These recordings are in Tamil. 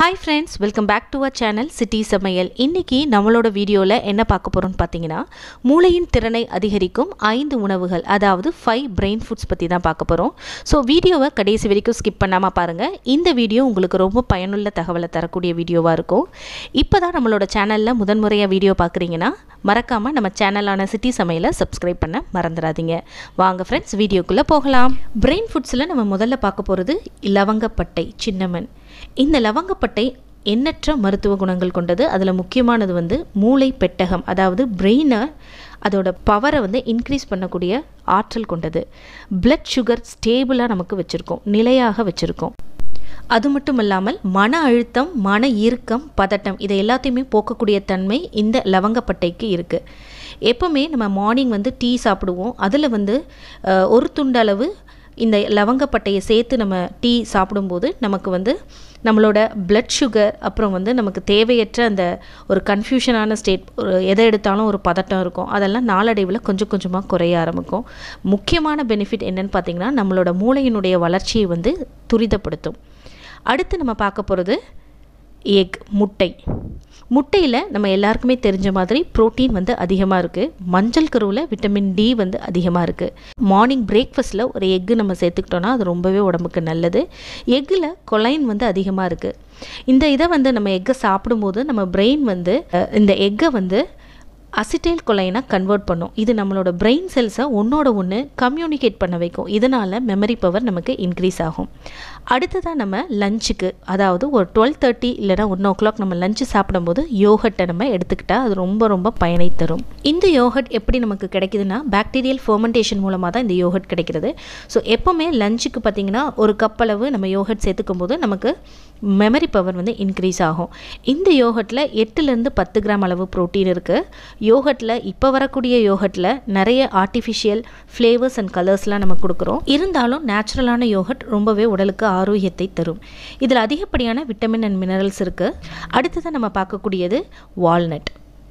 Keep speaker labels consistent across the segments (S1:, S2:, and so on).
S1: hi friends welcome back to our channel city சமையல் இன்றைக்கி நம்மளோட வீடியோவில் என்ன பார்க்க போகிறோம்னு பார்த்தீங்கன்னா மூளையின் திறனை அதிகரிக்கும் ஐந்து உணவுகள் அதாவது ஃபைவ் பிரெயின் ஃபுட்ஸ் பற்றி தான் பார்க்க போகிறோம் ஸோ வீடியோவை கடைசி வரைக்கும் ஸ்கிப் பண்ணாமல் பாருங்கள் இந்த வீடியோ உங்களுக்கு ரொம்ப பயனுள்ள தகவலை தரக்கூடிய வீடியோவாக இருக்கும் இப்போ தான் நம்மளோட சேனலில் முதன்முறையாக வீடியோ பார்க்குறீங்கன்னா மறக்காமல் நம்ம சேனலான சிட்டி சமையலை சப்ஸ்கிரைப் பண்ண மறந்துடாதீங்க வாங்க ஃப்ரெண்ட்ஸ் வீடியோக்குள்ளே போகலாம் பிரெயின் ஃபுட்ஸில் நம்ம முதல்ல பார்க்க போகிறது லவங்கப்பட்டை சின்னமன் இந்த லவங்கப்பட்டை எண்ணற்ற மருத்துவ குணங்கள் கொண்டது அதில் முக்கியமானது வந்து மூளை பெட்டகம் அதாவது பிரெயினை அதோட பவரை வந்து இன்க்ரீஸ் பண்ணக்கூடிய ஆற்றல் கொண்டது பிளட் சுகர் ஸ்டேபிளாக நமக்கு வச்சுருக்கோம் நிலையாக வச்சுருக்கோம் அது மட்டும் இல்லாமல் மன அழுத்தம் மன இறுக்கம் பதட்டம் இதை எல்லாத்தையுமே போக்கக்கூடிய தன்மை இந்த லவங்கப்பட்டைக்கு இருக்குது எப்போவுமே நம்ம மார்னிங் வந்து டீ சாப்பிடுவோம் அதில் வந்து அஹ், ஒரு துண்டளவு இந்த லவங்கப்பட்டையை சேர்த்து நம்ம டீ சாப்பிடும்போது நமக்கு வந்து நம்மளோட பிளட் சுகர் அப்புறம் வந்து நமக்கு தேவையற்ற அந்த ஒரு கன்ஃபியூஷனான ஸ்டேட் ஒரு எதை எடுத்தாலும் ஒரு பதட்டம் இருக்கும் அதெல்லாம் நாளடைவில் கொஞ்சம் கொஞ்சமாக குறைய ஆரம்பிக்கும் முக்கியமான பெனிஃபிட் என்னன்னு பார்த்தீங்கன்னா நம்மளோட மூளையினுடைய வளர்ச்சியை வந்து துரிதப்படுத்தும் அடுத்து நம்ம பார்க்க போகிறது எக் முட்டை முட்டையில் நம்ம எல்லாருக்குமே தெரிஞ்ச மாதிரி புரோட்டீன் வந்து அதிகமாக இருக்குது மஞ்சள் கருவில் விட்டமின் டி வந்து அதிகமாக இருக்குது மார்னிங் பிரேக்ஃபாஸ்ட்டில் ஒரு எக்கு நம்ம சேர்த்துக்கிட்டோன்னா அது ரொம்பவே உடம்புக்கு நல்லது எக்கில் கொலைன் வந்து அதிகமாக இருக்குது இந்த இதை வந்து நம்ம எக்கை சாப்பிடும்போது நம்ம பிரெயின் வந்து அஹ், இந்த எக்கை வந்து அசிட்டைல் கொலைனாக கன்வெர்ட் பண்ணும் இது நம்மளோட பிரெயின் செல்ஸை ஒன்றோட ஒன்று கம்யூனிகேட் பண்ண வைக்கும் இதனால் மெமரி பவர் நமக்கு இன்க்ரீஸ் ஆகும் அடுத்ததாக நம்ம லஞ்சுக்கு அதாவது ஒரு டுவெல் தேர்ட்டி இல்லைனா ஒன் ஓ கிளாக் நம்ம லஞ்சு சாப்பிடும்போது யோகட்டை நம்ம எடுத்துக்கிட்டால் அது ரொம்ப ரொம்ப பயனை தரும் இந்த யோகட் எப்படி நமக்கு கிடைக்குதுன்னா பாக்டீரியல் ஃபர்மெண்டேஷன் மூலமாக தான் இந்த யோகட் கிடைக்கிறது ஸோ எப்போவுமே லஞ்சுக்கு பார்த்திங்கன்னா ஒரு கப் அளவு நம்ம யோகட் சேர்த்துக்கும் போது நமக்கு மெமரி பவர் வந்து இன்க்ரீஸ் ஆகும் இந்த யோகட்டில் எட்டுலேருந்து பத்து கிராம் அளவு ப்ரோட்டீன் இருக்குது யோகட்டில் இப்போ வரக்கூடிய யோகட்டில் நிறைய ஆர்டிஃபிஷியல் ஃப்ளேவர்ஸ் அண்ட் கலர்ஸ்லாம் நம்ம கொடுக்குறோம் இருந்தாலும் நேச்சுரலான யோகட் ரொம்பவே உடலுக்கு ஆரோக்கியத்தை தரும் இதில் அதிகப்படியான விட்டமின் அண்ட் மினரல்ஸ் இருக்குது அடுத்ததாக நம்ம பார்க்கக்கூடியது வால்நட்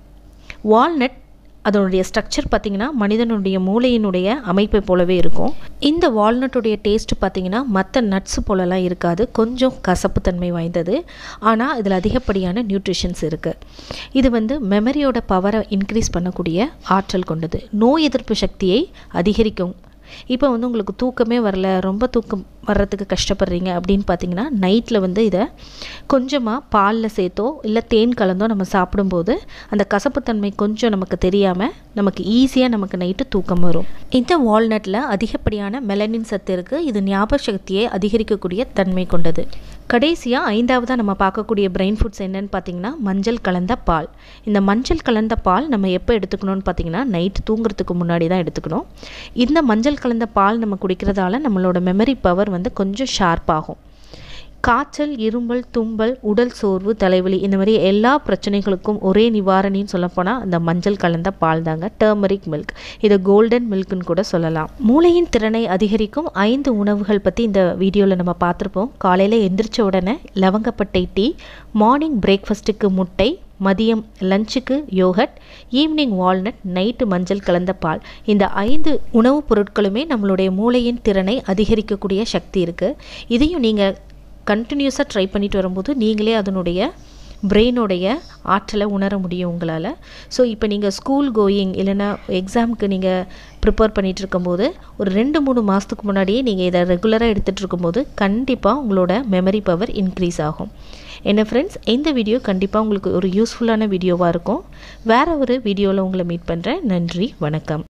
S1: வால்நட் அதனுடைய ஸ்ட்ரக்சர் பார்த்திங்கன்னா மனிதனுடைய மூளையினுடைய அமைப்பை போலவே இருக்கும் இந்த வால்நட்டுடைய டேஸ்ட் பார்த்திங்கன்னா மற்ற நட்ஸ் போலலாம் இருக்காது கொஞ்சம் கசப்புத்தன்மை வாய்ந்தது ஆனால் இதில் அதிகப்படியான நியூட்ரிஷன்ஸ் இருக்குது இது வந்து மெமரியோட பவரை இன்க்ரீஸ் பண்ணக்கூடிய ஆற்றல் கொண்டது நோய் எதிர்ப்பு சக்தியை அதிகரிக்கும் இப்போ வந்து உங்களுக்கு தூக்கமே வரல ரொம்ப தூக்கம் வர்றதுக்கு கஷ்டப்படுறீங்க அப்படின்னு பார்த்தீங்கன்னா நைட்டில் வந்து இதை கொஞ்சமாக பாலில் சேர்த்தோ இல்லை தேன் கலந்தோ நம்ம சாப்பிடும்போது அந்த கசப்புத்தன்மை கொஞ்சம் நமக்கு தெரியாமல் நமக்கு ஈஸியாக நமக்கு நைட்டு தூக்கம் வரும் இந்த வால்நட்டில் அதிகப்படியான மெலனின் சத்து இருக்குது இது ஞாபக சக்தியை அதிகரிக்கக்கூடிய தன்மை கொண்டது கடைசியாக ஐந்தாவதாக நம்ம பார்க்கக்கூடிய பிரெயின் ஃபுட்ஸ் என்னன்னு பார்த்தீங்கன்னா மஞ்சள் கலந்த பால் இந்த மஞ்சள் கலந்த பால் நம்ம எப்போ எடுத்துக்கணும்னு பார்த்தீங்கன்னா நைட் தூங்குறதுக்கு முன்னாடி தான் எடுத்துக்கணும் இந்த மஞ்சள் கலந்த பால் நம்ம குடிக்கிறதால நம்மளோட மெமரி பவர் வந்து கொஞ்சம் ஷார்ப் ஆகும் காய்ச்சல் இருமல் தும்பல் உடல் சோர்வு தலைவலி இந்த மாதிரி எல்லா பிரச்சனைகளுக்கும் ஒரே நிவாரணின்னு சொல்லப்போனால் அந்த மஞ்சள் கலந்த பால் தாங்க டர்மரிக் மில்க் இதை கோல்டன் மில்க்னு கூட சொல்லலாம் மூளையின் திறனை அதிகரிக்கும் ஐந்து உணவுகள் பற்றி இந்த வீடியோவில் நம்ம பார்த்துருப்போம் காலையில் எந்திரிச்ச உடனே லவங்கப்பட்டை டீ மார்னிங் பிரேக்ஃபாஸ்ட்டுக்கு முட்டை மதியம் லஞ்சுக்கு யோகட் ஈவினிங் வால்நட் நைட்டு மஞ்சள் கலந்த பால் இந்த ஐந்து உணவுப் பொருட்களுமே நம்மளுடைய மூளையின் திறனை அதிகரிக்கக்கூடிய சக்தி இருக்குது இதையும் நீங்கள் கண்டினியூஸாக ட்ரை பண்ணிட்டு வரும்போது நீங்களே அதனுடைய பிரெயினோடைய ஆற்றலை உணர முடியும் உங்களால் ஸோ இப்போ நீங்கள் ஸ்கூல் கோயிங் இல்லைன்னா எக்ஸாமுக்கு நீங்கள் ப்ரிப்பேர் பண்ணிகிட்டு இருக்கும்போது ஒரு ரெண்டு மூணு மாதத்துக்கு முன்னாடியே நீங்கள் இதை ரெகுலராக எடுத்துகிட்டு இருக்கும்போது கண்டிப்பாக உங்களோட மெமரி பவர் இன்க்ரீஸ் ஆகும் என்ன ஃப்ரெண்ட்ஸ் இந்த வீடியோ கண்டிப்பாக உங்களுக்கு ஒரு யூஸ்ஃபுல்லான வீடியோவாக இருக்கும் வேறு ஒரு வீடியோவில் உங்களை மீட் பண்ணுறேன் நன்றி வணக்கம்